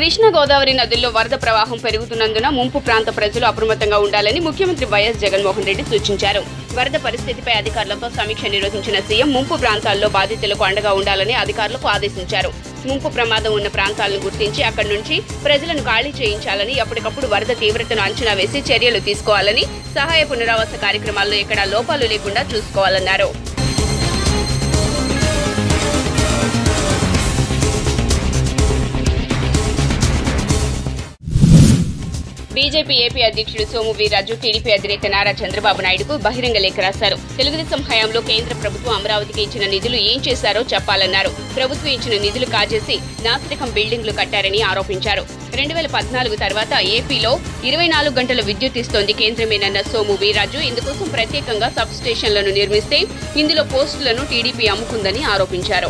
కృష్ణా గోదావరి నదుల్లో వరద ప్రవాహం పెరుగుతున్నందున ముంపు ప్రాంత ప్రజలు అప్రమత్తంగా ఉండాలని ముఖ్యమంత్రి వైఎస్ జగన్మోహన్ రెడ్డి సూచించారు వరద పరిస్థితిపై అధికారులతో సమీక్ష నిర్వహించిన సీఎం ముంపు ప్రాంతాల్లో బాధితులకు అండగా ఉండాలని అధికారులకు ఆదేశించారు ముంపు ప్రమాదం ఉన్న ప్రాంతాలను గుర్తించి అక్కడి నుంచి ప్రజలను ఖాళీ చేయించాలని ఎప్పటికప్పుడు వరద తీవ్రతను అంచనా వేసి చర్యలు తీసుకోవాలని సహాయ పునరావాస కార్యక్రమాల్లో ఎక్కడా లోపాలు లేకుండా చూసుకోవాలన్నారు బీజేపీ ఏపీ అధ్యక్షుడు సోము వీర్రాజు టీడీపీ అధినేత నారా చంద్రబాబు నాయుడుకు బహిరంగ లేఖ రాశారు తెలుగుదేశం హయాంలో కేంద్ర ప్రభుత్వం అమరావతికి ఇచ్చిన నిధులు ఏం చేశారో చెప్పాలన్నారు ప్రభుత్వం ఇచ్చిన నిధులు కాజేసి నాసిరకం బిల్డింగ్లు కట్టారని ఆరోపించారు రెండు వేల పద్నాలుగు తర్వాత ఏపీలో ఇరవై నాలుగు గంటల విద్యుత్ ఇస్తోంది కేంద్రమేనన్న సోము వీర్రాజు ఇందుకోసం ప్రత్యేకంగా సబ్ స్టేషన్లను నిర్మిస్తే ఇందులో పోస్టులను టీడీపీ అమ్ముకుందని ఆరోపించారు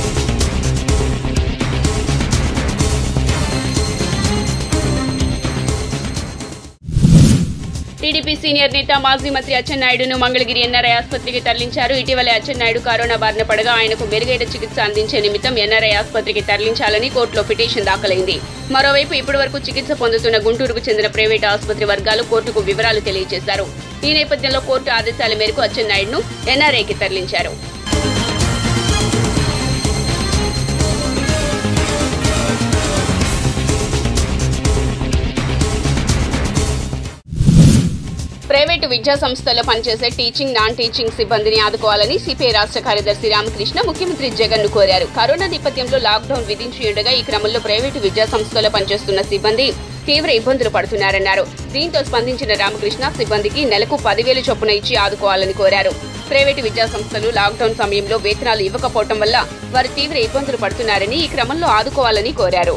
టీడీపీ సీనియర్ నేత మాజీ మంత్రి అచ్చెన్నాయుడును మంగళగిరి ఎన్ఆర్ఐ ఆసుపత్రికి తరలించారు ఇటీవలే అచ్చెన్నాయుడు కరోనా బారిన పడగా ఆయనకు మెరుగైన చికిత్స అందించే నిమిత్తం ఎన్ఆర్ఐ ఆసుపత్రికి తరలించాలని కోర్టులో పిటిషన్ దాఖలైంది మరోవైపు ఇప్పటివరకు చికిత్స పొందుతున్న గుంటూరుకు చెందిన ప్రైవేటు ఆసుపత్రి వర్గాలు కోర్టుకు వివరాలు తెలియజేశారు ఈ నేపథ్యంలో కోర్టు ఆదేశాల మేరకు అచ్చెన్నాయుడును ఎన్ఆర్ఐకి తరలించారు ప్రైవేటు విద్యా సంస్థల్లో పనిచేసే టీచింగ్ నాన్ టీచింగ్ సిబ్బందిని ఆదుకోవాలని సిపిఐ రాష్ట్ర కార్యదర్శి రామకృష్ణ ముఖ్యమంత్రి జగన్ ను కోరారు కరోనా నేపథ్యంలో లాక్డౌన్ విధించి ఉండగా ఈ క్రమంలో ప్రైవేటు విద్యా సంస్థల్లో పనిచేస్తున్న సిబ్బంది తీవ్ర ఇబ్బందులు పడుతున్నారన్నారు దీంతో స్పందించిన రామకృష్ణ సిబ్బందికి నెలకు పదివేలు చొప్పున ఇచ్చి ఆదుకోవాలని కోరారు ప్రైవేటు విద్యా సంస్థలు లాక్డౌన్ సమయంలో వేతనాలు ఇవ్వకపోవడం వల్ల వారు తీవ్ర ఇబ్బందులు పడుతున్నారని ఈ క్రమంలో ఆదుకోవాలని కోరారు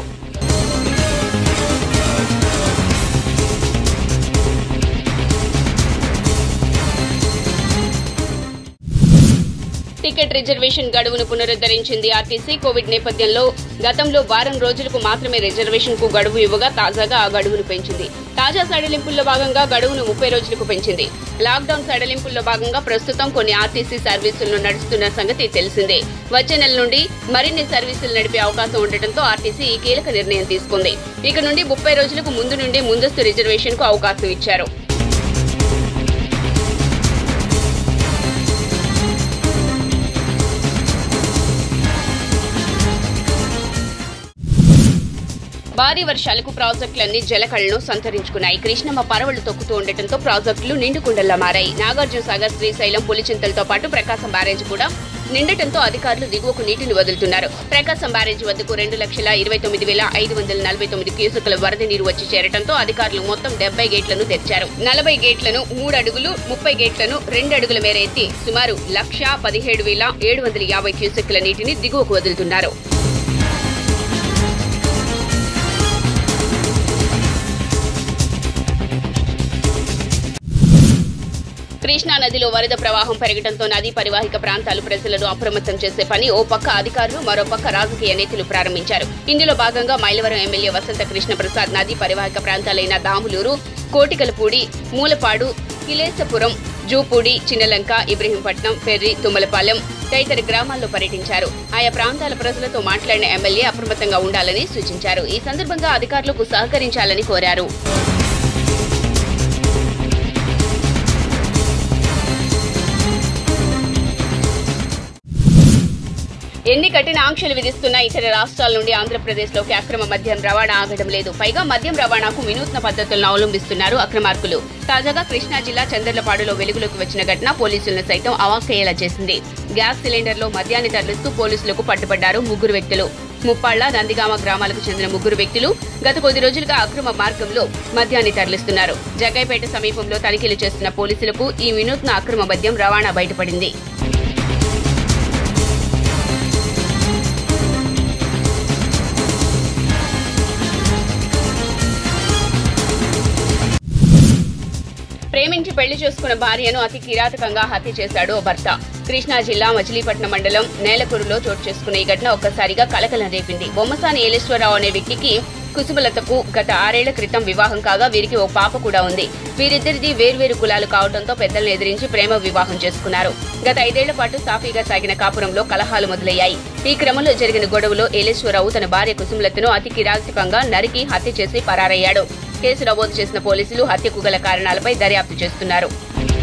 టికెట్ రిజర్వేషన్ గడువును పునరుద్ధరించింది ఆర్టీసీ కోవిడ్ నేపథ్యంలో గతంలో వారం రోజులకు మాత్రమే రిజర్వేషన్ కు గడువు ఇవ్వగా తాజాగా ఆ గడువును పెంచింది తాజా సడలింపుల్లో భాగంగా గడువును ముప్పై రోజులకు పెంచింది లాక్డౌన్ సడలింపుల్లో భాగంగా ప్రస్తుతం కొన్ని ఆర్టీసీ సర్వీసులను నడుస్తున్న సంగతి తెలిసిందే వచ్చే నెల నుండి మరిన్ని సర్వీసులు నడిపే అవకాశం ఉండటంతో ఆర్టీసీ ఈ కీలక నిర్ణయం తీసుకుంది ఇక నుండి ముప్పై రోజులకు ముందు నుండే ముందస్తు రిజర్వేషన్ కు అవకాశం ఇచ్చారు భారీ వర్షాలకు ప్రాజెక్టులన్నీ జలకళను సంతరించుకున్నాయి కృష్ణమ్మ పరవళ్లు తొక్కుతూ ఉండటంతో ప్రాజెక్టులు నిండుకుండల్లా మారాయి నాగార్జున సాగర్ శ్రీశైలం పులిచింతలతో పాటు ప్రకాశం బ్యారేజ్ కూడా నిండటంతో అధికారులు దిగువకు నీటిని వదులుతున్నారు ప్రకాశం బ్యారేజ్ వద్దకు రెండు లక్షల ఇరవై తొమ్మిది వేల ఐదు వందల నలభై తొమ్మిది క్యూసెక్ల వరద నీరు వచ్చి చేరటంతో అధికారులు మొత్తం డెబ్బై గేట్లను తెరిచారు నలభై గేట్లను మూడు అడుగులు ముప్పై గేట్లను రెండు అడుగుల మేర ఎత్తి సుమారు లక్ష పదిహేడు వేల ఏడు వందల యాభై క్యూసెక్ల నీటిని దిగువకు వదులుతున్నారు కృష్ణా నదిలో వరద ప్రవాహం పెరగడంతో నదీ పరివాహిక ప్రాంతాలు ప్రజలను అప్రమత్తం చేసే పని ఓ పక్క అధికారులు మరో పక్క రాజకీయ నేతలు ప్రారంభించారు ఇందులో భాగంగా మైలవరం ఎమ్మెల్యే వసంత కృష్ణ ప్రసాద్ నదీ పరివాహిక ప్రాంతాలైన దాములూరు కోటికలపూడి మూలపాడు కిలేసపురం జూపూడి చిన్నలంక ఇబ్రహీంపట్నం పెర్రి తుమ్మలపాలెం తదితర గ్రామాల్లో పర్యటించారు ఆయా ప్రాంతాల ప్రజలతో మాట్లాడిన ఎమ్మెల్యే అప్రమత్తంగా ఉండాలని సూచించారు ఈ సందర్భంగా అధికారులకు సహకరించాలని కోరారు ఎన్ని కఠిన ఆంక్షలు విధిస్తున్నా ఇతర రాష్ట్రాల నుండి ఆంధ్రప్రదేశ్లోకి అక్రమ మద్యం రవాణా ఆగడం లేదు పైగా మద్యం రవాణాకు వినూత్న పద్ధతులను అవలంబిస్తున్నారు అక్రమార్కులు తాజాగా కృష్ణా జిల్లా చందర్లపాడులో వెలుగులోకి వచ్చిన ఘటన పోలీసులను సైతం అవాక్కయ్యేలా చేసింది గ్యాస్ సిలిండర్లో మద్యాన్ని తరలిస్తూ పోలీసులకు పట్టుబడ్డారు ముగ్గురు వ్యక్తులు ముప్పాళ్ల నందిగామ గ్రామాలకు చెందిన ముగ్గురు వ్యక్తులు గత కొద్ది రోజులుగా అక్రమ మార్గంలో మద్యాన్ని తరలిస్తున్నారు జగ్గైపేట సమీపంలో తనిఖీలు చేస్తున్న పోలీసులకు ఈ వినూత్న అక్రమ మద్యం రవాణా బయటపడింది ప్రేమించి పెళ్లి చేసుకున్న భార్యను అతి కిరాతకంగా హత్య చేశాడు ఓ భర్త కృష్ణా జిల్లా మచిలీపట్నం మండలం నేలకూరులో చోటు చేసుకున్న ఈ ఘటన ఒక్కసారిగా కలకలం రేపింది బొమ్మసాని ఏలేశ్వరరావు అనే వ్యక్తికి కుసుమలతకు గత ఆరేళ్ల క్రితం వివాహం కాగా వీరికి ఓ పాప కూడా ఉంది వీరిద్దరిది వేర్వేరు కులాలు కావడంతో పెద్దలను ఎదిరించి ప్రేమ వివాహం చేసుకున్నారు గత ఐదేళ్ల పాటు సాఫీగా సాగిన కాపురంలో కలహాలు మొదలయ్యాయి ఈ క్రమంలో జరిగిన గొడవలో ఏలేశ్వరరావు తన భార్య కుసుమలతను అతి కిరాతకంగా నరికి హత్య చేసి పరారయ్యాడు కేసు నమోదు చేసిన పోలీసులు హత్యకు గల కారణాలపై దర్యాప్తు చేస్తున్నారు